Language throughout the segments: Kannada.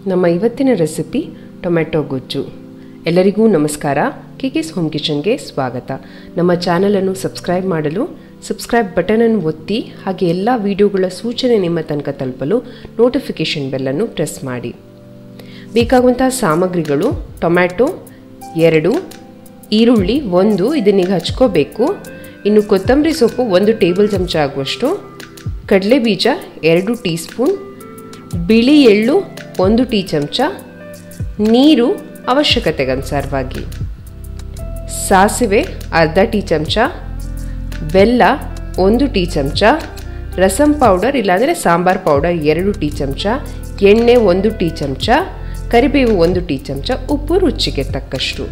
ನಮ್ಮ ಇವತ್ತಿನ ರೆಸಿಪಿ ಟೊಮೆಟೊ ಗೊಜ್ಜು ಎಲ್ಲರಿಗೂ ನಮಸ್ಕಾರ ಕೆ ಕೆಸ್ ಹೋಮ್ ಕಿಚನ್ಗೆ ಸ್ವಾಗತ ನಮ್ಮ ಚಾನಲನ್ನು ಸಬ್ಸ್ಕ್ರೈಬ್ ಮಾಡಲು ಸಬ್ಸ್ಕ್ರೈಬ್ ಬಟನನ್ನು ಒತ್ತಿ ಹಾಗೆ ಎಲ್ಲ ವಿಡಿಯೋಗಳ ಸೂಚನೆ ನಿಮ್ಮ ತನಕ ತಲುಪಲು ನೋಟಿಫಿಕೇಷನ್ ಬೆಲ್ಲನ್ನು ಪ್ರೆಸ್ ಮಾಡಿ ಬೇಕಾಗುವಂತಹ ಸಾಮಗ್ರಿಗಳು ಟೊಮ್ಯಾಟೊ ಎರಡು ಈರುಳ್ಳಿ ಒಂದು ಇದನ್ನೀಗ ಹಚ್ಕೋಬೇಕು ಇನ್ನು ಕೊತ್ತಂಬರಿ ಸೊಪ್ಪು ಒಂದು ಟೇಬಲ್ ಚಮಚ ಆಗುವಷ್ಟು ಕಡಲೆ ಬೀಜ ಎರಡು ಟೀ ಸ್ಪೂನ್ ಬಿಳಿ ಎಳ್ಳು ಒಂದು ಟೀ ಚಮಚ ನೀರು ಅವಶ್ಯಕತೆಗನುಸಾರವಾಗಿ ಸಾಸಿವೆ ಅರ್ಧ ಟೀ ಚಮಚ ಬೆಲ್ಲ ಒಂದು ಟೀ ಚಮಚ ರಸಂ ಪೌಡರ್ ಇಲ್ಲಾಂದರೆ ಸಾಂಬಾರ್ ಪೌಡರ್ ಎರಡು ಟೀ ಚಮಚ ಎಣ್ಣೆ ಒಂದು ಟೀ ಚಮಚ ಕರಿಬೇವು ಒಂದು ಟೀ ಚಮಚ ಉಪ್ಪು ರುಚಿಗೆ ತಕ್ಕಷ್ಟು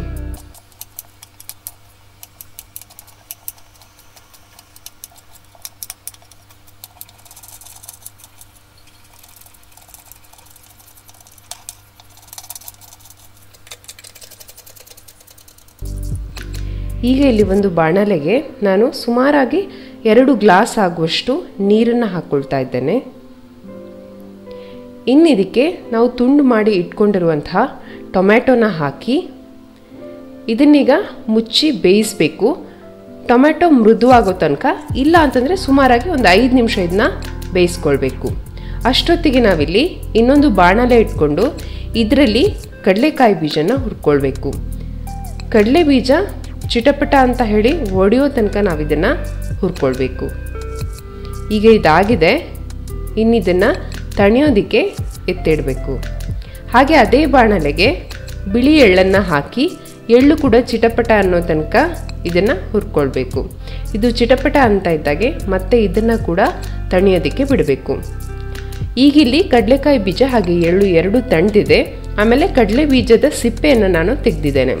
ಈಗ ಇಲ್ಲಿ ಒಂದು ಬಾಣಲೆಗೆ ನಾನು ಸುಮಾರಾಗಿ ಎರಡು ಗ್ಲಾಸ್ ಆಗುವಷ್ಟು ನೀರನ್ನು ಹಾಕ್ಕೊಳ್ತಾ ಇದ್ದೇನೆ ಇನ್ನಿದಕ್ಕೆ ನಾವು ತುಂಡು ಮಾಡಿ ಇಟ್ಕೊಂಡಿರುವಂತಹ ಟೊಮ್ಯಾಟೊನ ಹಾಕಿ ಇದನ್ನೀಗ ಮುಚ್ಚಿ ಬೇಯಿಸಬೇಕು ಟೊಮ್ಯಾಟೊ ಮೃದುವಾಗೋ ತನಕ ಇಲ್ಲ ಅಂತಂದರೆ ಸುಮಾರಾಗಿ ಒಂದು ಐದು ನಿಮಿಷ ಇದನ್ನ ಬೇಯಿಸ್ಕೊಳ್ಬೇಕು ಅಷ್ಟೊತ್ತಿಗೆ ನಾವಿಲ್ಲಿ ಇನ್ನೊಂದು ಬಾಣಲೆ ಇಟ್ಕೊಂಡು ಇದರಲ್ಲಿ ಕಡಲೆಕಾಯಿ ಬೀಜನ ಹುರ್ಕೊಳ್ಬೇಕು ಕಡಲೆ ಬೀಜ ಚಿಟಪಟ ಅಂತ ಹೇಳಿ ಒಡೆಯೋ ತನಕ ನಾವು ಇದನ್ನು ಹುರ್ಕೊಳ್ಬೇಕು ಈಗ ಇದಾಗಿದೆ ಇನ್ನಿದನ್ನು ತಣಿಯೋದಕ್ಕೆ ಎತ್ತಿಡಬೇಕು ಹಾಗೆ ಅದೇ ಬಾಣಲೆಗೆ ಬಿಳಿ ಎಳ್ಳನ್ನು ಹಾಕಿ ಎಳ್ಳು ಕೂಡ ಚಿಟಪಟ ಅನ್ನೋ ತನಕ ಇದನ್ನು ಹುರ್ಕೊಳ್ಬೇಕು ಇದು ಚಿಟಪಟ ಅಂತ ಇದ್ದಾಗೆ ಮತ್ತೆ ಇದನ್ನು ಕೂಡ ತಣಿಯೋದಕ್ಕೆ ಬಿಡಬೇಕು ಈಗಿಲ್ಲಿ ಕಡಲೆಕಾಯಿ ಬೀಜ ಹಾಗೆ ಎಳ್ಳು ಎರಡು ತಣ್ದಿದೆ ಆಮೇಲೆ ಕಡಲೆ ಬೀಜದ ಸಿಪ್ಪೆಯನ್ನು ನಾನು ತೆಗೆದಿದ್ದೇನೆ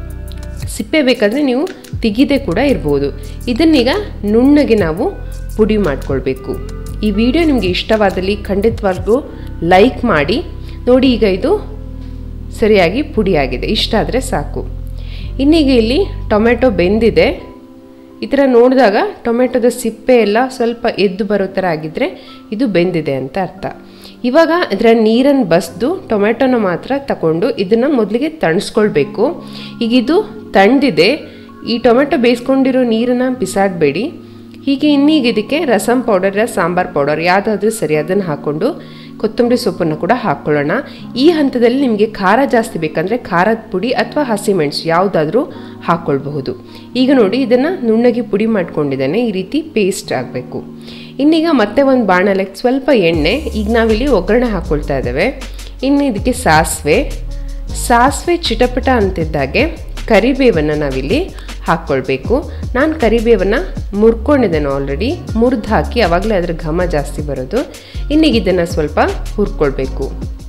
ಸಿಪ್ಪೆ ಬೇಕಾದರೆ ನೀವು ತೆಗೆದೇ ಕೂಡ ಇರ್ಬೋದು ಇದನ್ನೀಗ ನುಣ್ಣಗೆ ನಾವು ಪುಡಿ ಮಾಡ್ಕೊಳ್ಬೇಕು ಈ ವಿಡಿಯೋ ನಿಮಗೆ ಇಷ್ಟವಾದಲ್ಲಿ ಖಂಡಿತವಾಗ್ಲೂ ಲೈಕ್ ಮಾಡಿ ನೋಡಿ ಈಗ ಇದು ಸರಿಯಾಗಿ ಪುಡಿಯಾಗಿದೆ ಇಷ್ಟ ಆದರೆ ಸಾಕು ಇನ್ನೀಗ ಇಲ್ಲಿ ಟೊಮೆಟೊ ಬೆಂದಿದೆ ಈ ಥರ ನೋಡಿದಾಗ ಟೊಮೆಟೊದ ಸಿಪ್ಪೆ ಎಲ್ಲ ಸ್ವಲ್ಪ ಎದ್ದು ಬರೋ ಥರ ಆಗಿದ್ದರೆ ಇದು ಬೆಂದಿದೆ ಅಂತ ಅರ್ಥ ಇವಾಗ ಇದರ ನೀರನ್ನು ಬಸ್ದು ಟೊಮೆಟೊನ ಮಾತ್ರ ತಗೊಂಡು ಇದನ್ನು ಮೊದಲಿಗೆ ತಣಿಸ್ಕೊಳ್ಬೇಕು ಈಗ ಇದು ತಣ್ದಿದೆ ಈ ಟೊಮೆಟೊ ಬೇಯಿಸ್ಕೊಂಡಿರೋ ನೀರನ್ನು ಬಿಸಾಡಬೇಡಿ ಹೀಗೆ ಇನ್ನೀಗ ಇದಕ್ಕೆ ರಸಂ ಪೌಡರ್ ಸಾಂಬಾರ್ ಪೌಡರ್ ಯಾವುದಾದ್ರೂ ಸರಿ ಅದನ್ನು ಹಾಕ್ಕೊಂಡು ಕೊತ್ತಂಬರಿ ಸೊಪ್ಪನ್ನು ಕೂಡ ಹಾಕ್ಕೊಳ್ಳೋಣ ಈ ಹಂತದಲ್ಲಿ ನಿಮಗೆ ಖಾರ ಜಾಸ್ತಿ ಬೇಕಂದರೆ ಖಾರದ ಪುಡಿ ಅಥವಾ ಹಸಿಮೆಣಸು ಯಾವುದಾದ್ರೂ ಹಾಕ್ಕೊಳ್ಬಹುದು ಈಗ ನೋಡಿ ಇದನ್ನು ನುಣ್ಣಗೆ ಪುಡಿ ಮಾಡ್ಕೊಂಡಿದ್ದೇನೆ ಈ ರೀತಿ ಪೇಸ್ಟ್ ಆಗಬೇಕು ಇನ್ನೀಗ ಮತ್ತೆ ಒಂದು ಬಾಣಲೆಗೆ ಸ್ವಲ್ಪ ಎಣ್ಣೆ ಈಗ ನಾವಿಲ್ಲಿ ಒಗ್ಗರಣೆ ಹಾಕ್ಕೊಳ್ತಾ ಇದ್ದೇವೆ ಇನ್ನು ಇದಕ್ಕೆ ಸಾಸಿವೆ ಸಾಸಿವೆ ಚಿಟಪಟ ಅಂತಿದ್ದಾಗೆ ಕರಿಬೇವನ್ನು ನಾವಿಲ್ಲಿ ಹಾಕ್ಕೊಳ್ಬೇಕು ನಾನು ಕರಿಬೇವನ್ನು ಮುರ್ಕೊಂಡಿದ್ದೇನೆ ಆಲ್ರೆಡಿ ಮುರಿದು ಹಾಕಿ ಆವಾಗಲೇ ಅದರ ಘಮ ಜಾಸ್ತಿ ಬರೋದು ಇನ್ನೀಗ ಇದನ್ನು ಸ್ವಲ್ಪ ಹುರ್ಕೊಳ್ಬೇಕು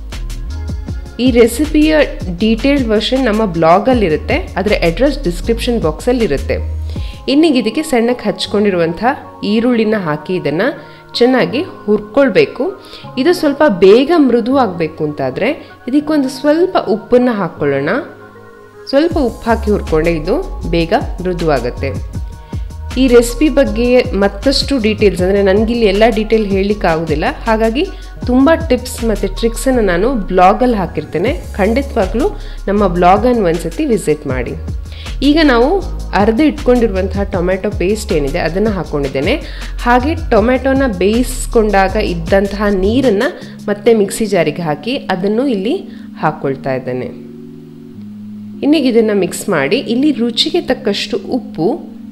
ಈ ರೆಸಿಪಿಯ ಡೀಟೇಲ್ಡ್ ವರ್ಷನ್ ನಮ್ಮ ಬ್ಲಾಗಲ್ಲಿರುತ್ತೆ ಅದರ ಅಡ್ರೆಸ್ ಡಿಸ್ಕ್ರಿಪ್ಷನ್ ಬಾಕ್ಸಲ್ಲಿರುತ್ತೆ ಇನ್ನೀಗ ಇದಕ್ಕೆ ಸಣ್ಣಕ್ಕೆ ಹಚ್ಕೊಂಡಿರುವಂಥ ಈರುಳ್ಳಿನ ಹಾಕಿ ಇದನ್ನು ಚೆನ್ನಾಗಿ ಹುರ್ಕೊಳ್ಬೇಕು ಇದು ಸ್ವಲ್ಪ ಬೇಗ ಮೃದು ಆಗಬೇಕು ಅಂತಾದರೆ ಇದಕ್ಕೊಂದು ಸ್ವಲ್ಪ ಉಪ್ಪನ್ನು ಹಾಕ್ಕೊಳ್ಳೋಣ ಸ್ವಲ್ಪ ಉಪ್ಪು ಹಾಕಿ ಹುರ್ಕೊಂಡೆ ಇದು ಬೇಗ ಮೃದುವಾಗುತ್ತೆ ಈ ರೆಸಿಪಿ ಬಗ್ಗೆ ಮತ್ತಷ್ಟು ಡೀಟೇಲ್ಸ್ ಅಂದರೆ ನನಗಿಲ್ಲಿ ಎಲ್ಲ ಡೀಟೇಲ್ ಹೇಳಲಿಕ್ಕೆ ಆಗೋದಿಲ್ಲ ಹಾಗಾಗಿ ತುಂಬ ಟಿಪ್ಸ್ ಮತ್ತು ಟ್ರಿಕ್ಸನ್ನು ನಾನು ಬ್ಲಾಗಲ್ಲಿ ಹಾಕಿರ್ತೇನೆ ಖಂಡಿತವಾಗ್ಲೂ ನಮ್ಮ ಬ್ಲಾಗನ್ನು ಒಂದ್ಸತಿ ವಿಸಿಟ್ ಮಾಡಿ ಈಗ ನಾವು ಅರ್ಧ ಇಟ್ಕೊಂಡಿರುವಂತಹ ಟೊಮೆಟೊ ಪೇಸ್ಟ್ ಏನಿದೆ ಅದನ್ನು ಹಾಕ್ಕೊಂಡಿದ್ದೇನೆ ಹಾಗೆ ಟೊಮೆಟೊನ ಬೇಯಿಸ್ಕೊಂಡಾಗ ಇದ್ದಂತಹ ನೀರನ್ನು ಮತ್ತೆ ಮಿಕ್ಸಿ ಜಾರಿಗೆ ಹಾಕಿ ಅದನ್ನು ಇಲ್ಲಿ ಹಾಕ್ಕೊಳ್ತಾ ಇದ್ದೇನೆ ಇನ್ನೀಗ ಇದನ್ನು ಮಿಕ್ಸ್ ಮಾಡಿ ಇಲ್ಲಿ ರುಚಿಗೆ ತಕ್ಕಷ್ಟು ಉಪ್ಪು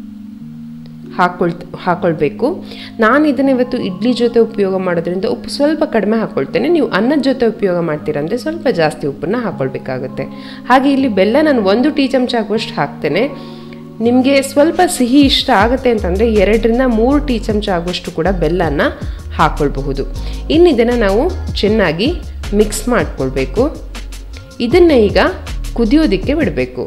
ಹಾಕೊಳ್ ಹಾಕೊಳ್ಬೇಕು ನಾನು ಇದನ್ನು ಇವತ್ತು ಇಡ್ಲಿ ಜೊತೆ ಉಪಯೋಗ ಮಾಡೋದ್ರಿಂದ ಉಪ್ಪು ಸ್ವಲ್ಪ ಕಡಿಮೆ ಹಾಕ್ಕೊಳ್ತೇನೆ ನೀವು ಅನ್ನದ ಜೊತೆ ಉಪಯೋಗ ಮಾಡ್ತೀರಂದರೆ ಸ್ವಲ್ಪ ಜಾಸ್ತಿ ಉಪ್ಪನ್ನು ಹಾಕ್ಕೊಳ್ಬೇಕಾಗುತ್ತೆ ಹಾಗೆ ಇಲ್ಲಿ ಬೆಲ್ಲ ನಾನು ಒಂದು ಟೀ ಚಮಚ ಆಗುವಷ್ಟು ಹಾಕ್ತೇನೆ ನಿಮಗೆ ಸ್ವಲ್ಪ ಸಿಹಿ ಇಷ್ಟ ಆಗುತ್ತೆ ಅಂತಂದರೆ ಎರಡರಿಂದ ಮೂರು ಟೀ ಚಮಚ ಆಗುವಷ್ಟು ಕೂಡ ಬೆಲ್ಲನ ಹಾಕ್ಕೊಳ್ಬಹುದು ಇನ್ನು ಇದನ್ನು ನಾವು ಚೆನ್ನಾಗಿ ಮಿಕ್ಸ್ ಮಾಡಿಕೊಳ್ಬೇಕು ಇದನ್ನು ಈಗ ಕುದಿಯೋದಕ್ಕೆ ಬಿಡಬೇಕು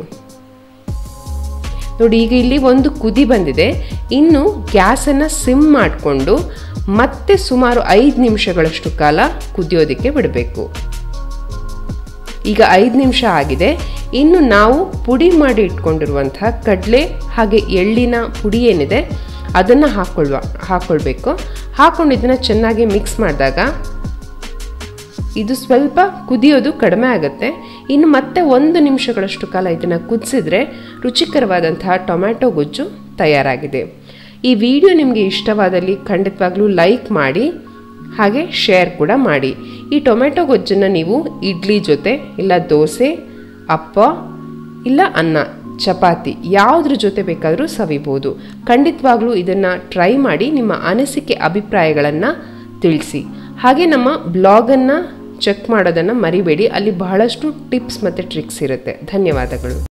ನೋಡಿ ಈಗ ಇಲ್ಲಿ ಒಂದು ಕುದಿ ಬಂದಿದೆ ಇನ್ನು ಗ್ಯಾಸನ್ನು ಸಿಮ್ ಮಾಡಿಕೊಂಡು ಮತ್ತೆ ಸುಮಾರು ಐದು ನಿಮಿಷಗಳಷ್ಟು ಕಾಲ ಕುದಿಯೋದಕ್ಕೆ ಬಿಡಬೇಕು ಈಗ ಐದು ನಿಮಿಷ ಆಗಿದೆ ಇನ್ನು ನಾವು ಪುಡಿ ಮಾಡಿ ಇಟ್ಕೊಂಡಿರುವಂತಹ ಕಡಲೆ ಹಾಗೆ ಎಳ್ಳಿನ ಪುಡಿ ಏನಿದೆ ಅದನ್ನು ಹಾಕ್ಕೊಳ್ವ ಹಾಕ್ಕೊಳ್ಬೇಕು ಹಾಕ್ಕೊಂಡು ಇದನ್ನು ಚೆನ್ನಾಗಿ ಮಿಕ್ಸ್ ಮಾಡಿದಾಗ ಇದು ಸ್ವಲ್ಪ ಕುದಿಯೋದು ಕಡಿಮೆ ಆಗುತ್ತೆ ಇನ್ನು ಮತ್ತೆ ಒಂದು ನಿಮಿಷಗಳಷ್ಟು ಕಾಲ ಇದನ್ನು ಕುದಿಸಿದ್ರೆ ರುಚಿಕರವಾದಂತಹ ಟೊಮ್ಯಾಟೊ ಗೊಜ್ಜು ತಯಾರಾಗಿದೆ ಈ ವಿಡಿಯೋ ನಿಮಗೆ ಇಷ್ಟವಾದಲ್ಲಿ ಖಂಡಿತವಾಗ್ಲೂ ಲೈಕ್ ಮಾಡಿ ಹಾಗೆ ಶೇರ್ ಕೂಡ ಮಾಡಿ ಈ ಟೊಮೆಟೊ ಗೊಜ್ಜನ್ನು ನೀವು ಇಡ್ಲಿ ಜೊತೆ ಇಲ್ಲ ದೋಸೆ ಅಪ್ಪ ಇಲ್ಲ ಅನ್ನ ಚಪಾತಿ ಯಾವುದ್ರ ಜೊತೆ ಬೇಕಾದರೂ ಸವಿಬೋದು ಖಂಡಿತವಾಗ್ಲೂ ಇದನ್ನು ಟ್ರೈ ಮಾಡಿ ನಿಮ್ಮ ಅನಿಸಿಕೆ ಅಭಿಪ್ರಾಯಗಳನ್ನು ತಿಳಿಸಿ ಹಾಗೆ ನಮ್ಮ ಬ್ಲಾಗನ್ನು ಚೆಕ್ ಮಾಡೋದನ್ನು ಮರಿಬೇಡಿ ಅಲ್ಲಿ ಬಹಳಷ್ಟು ಟಿಪ್ಸ್ ಮತ್ತು ಟ್ರಿಕ್ಸ್ ಇರುತ್ತೆ ಧನ್ಯವಾದಗಳು